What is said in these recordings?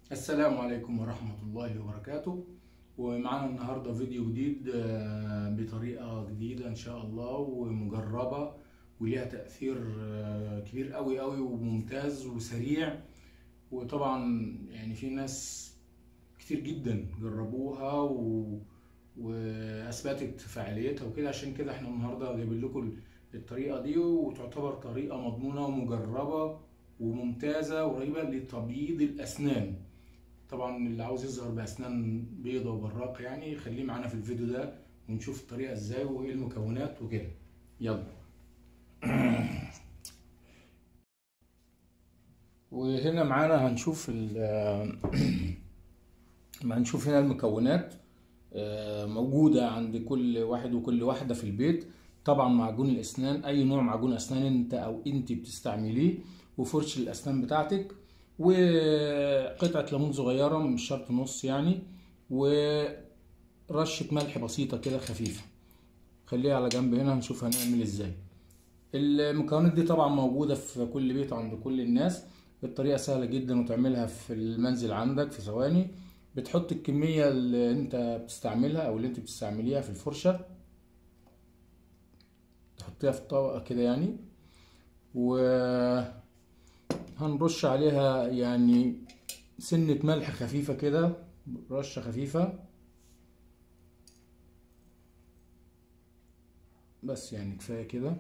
السلام عليكم ورحمة الله وبركاته ومعانا النهاردة فيديو جديد آه، بطريقة جديدة إن شاء الله ومجربة وليها تأثير آه، كبير قوي قوي وممتاز وسريع وطبعا يعني في ناس كتير جدا جربوها و... واثبتت فعاليتها وكده عشان كده احنا النهارده جايبين لكم الطريقه دي وتعتبر طريقه مضمونه ومجربه وممتازه وقريبه لتبييض الاسنان طبعا اللي عاوز يظهر باسنان بيضه وبراق يعني خليه معانا في الفيديو ده ونشوف الطريقه ازاي وايه المكونات وكده يلا وهنا معانا هنشوف ال ما هنشوف هنا المكونات آه، موجودة عند كل واحد وكل واحدة في البيت طبعا معجون الأسنان أي نوع معجون أسنان أنت أو أنت بتستعمليه وفرش الأسنان بتاعتك وقطعة ليمون صغيرة مش شرط نص يعني ورشة ملح بسيطة كده خفيفة خليها على جنب هنا هنشوف هنعمل ازاي المكونات دي طبعا موجودة في كل بيت عند كل الناس الطريقة سهلة جدا وتعملها في المنزل عندك في ثواني بتحط الكمية اللي انت بتستعملها او اللي انت بتستعمليها في الفرشة تحطيها في طبقة كده يعني و هنرش عليها يعني سنة ملح خفيفة كده رشة خفيفة بس يعني كفاية كده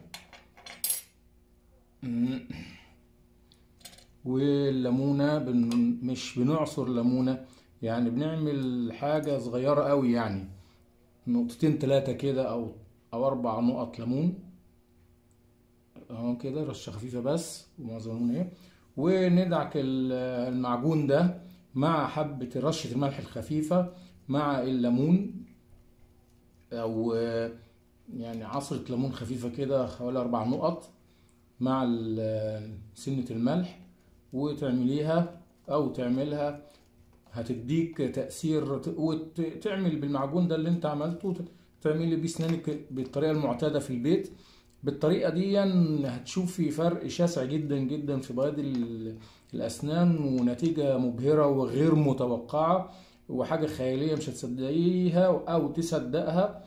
والليمونة بن... مش بنعصر ليمونة يعني بنعمل حاجة صغيرة قوي يعني نقطتين تلاتة كده أو أو أربع نقط ليمون أهو كده رشة خفيفة بس ومعظم الليمون إيه وندعك المعجون ده مع حبة رشة الملح الخفيفة مع الليمون أو يعني عصرة ليمون خفيفة كده حوالي أربع نقط مع سنة الملح وتعمليها أو تعملها هتديك تأثير وتعمل بالمعجون ده اللي انت عملته تعملي بيه سنانك بالطريقة المعتادة في البيت بالطريقة دي هتشوفي فرق شاسع جدا جدا في بياض الأسنان ونتيجة مبهرة وغير متوقعة وحاجة خيالية مش هتصدقيها أو تصدقها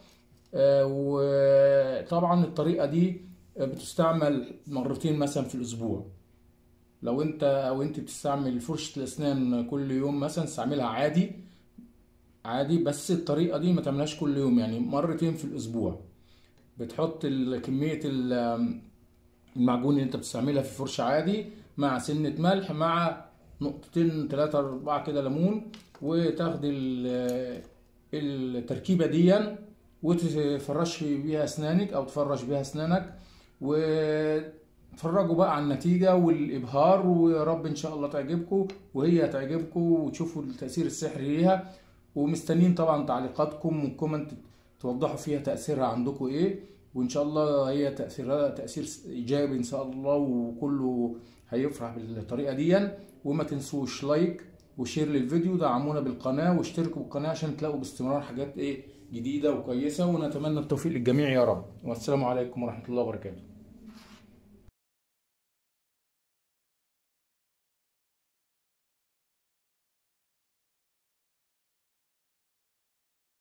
وطبعا الطريقة دي بتستعمل مرتين مثلا في الأسبوع لو انت او انت بتستعمل فرشة الاسنان كل يوم مثلا تستعملها عادي عادي بس الطريقة دي ما تعملهاش كل يوم يعني مرتين في الاسبوع بتحط كمية المعجون اللي انت بتستعملها في فرشة عادي مع سنة ملح مع نقطتين تلاتة اربعة كده ليمون وتاخد التركيبة دي وتفرش بيها اسنانك او تفرش بيها اسنانك و اتفرجوا بقى على النتيجة والإبهار ويا رب إن شاء الله تعجبكم وهي هتعجبكم وتشوفوا التأثير السحري ليها ومستنيين طبعا تعليقاتكم والكومنت توضحوا فيها تأثيرها عندكم إيه وإن شاء الله هي تأثيرها تأثير إيجابي إن شاء الله وكله هيفرح بالطريقة دي وما تنسوش لايك وشير للفيديو دعمونا بالقناة واشتركوا بالقناة عشان تلاقوا باستمرار حاجات إيه جديدة وكويسة ونتمنى التوفيق للجميع يا رب والسلام عليكم ورحمة الله وبركاته